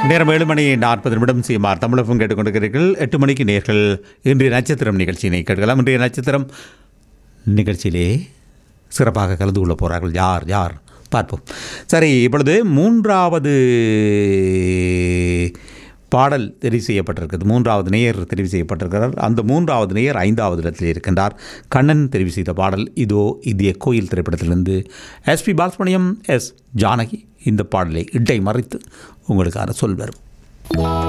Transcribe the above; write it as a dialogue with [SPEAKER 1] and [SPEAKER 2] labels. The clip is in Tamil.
[SPEAKER 1] நேரம் ஏழு மணி நாற்பது நிமிடம் சிஎம்ஆர் தமிழகம் கேட்டுக்கொண்டிருக்கிறீர்கள் எட்டு மணிக்கு நேர்கள் இன்றைய நட்சத்திரம் நிகழ்ச்சியினை கேட்கலாம் இன்றைய நட்சத்திரம் நிகழ்ச்சியிலே சிறப்பாக கலந்து கொள்ள போகிறார்கள் யார் யார் பார்ப்போம் சரி இப்பொழுது மூன்றாவது பாடல் தெரிவு செய்யப்பட்டிருக்கிறது மூன்றாவது நேயர் தெரிவு செய்யப்பட்டிருக்கிறார் அந்த மூன்றாவது நேயர் ஐந்தாவது இடத்தில் இருக்கின்றார் கண்ணன் தெரிவு செய்த பாடல் இதோ இந்திய கோயில் திரைப்படத்திலிருந்து எஸ்பி பாலசுப்ரமணியம் எஸ் ஜானகி இந்த பாடலை இடை மறைத்து உங்களுக்கான சொல் வரும்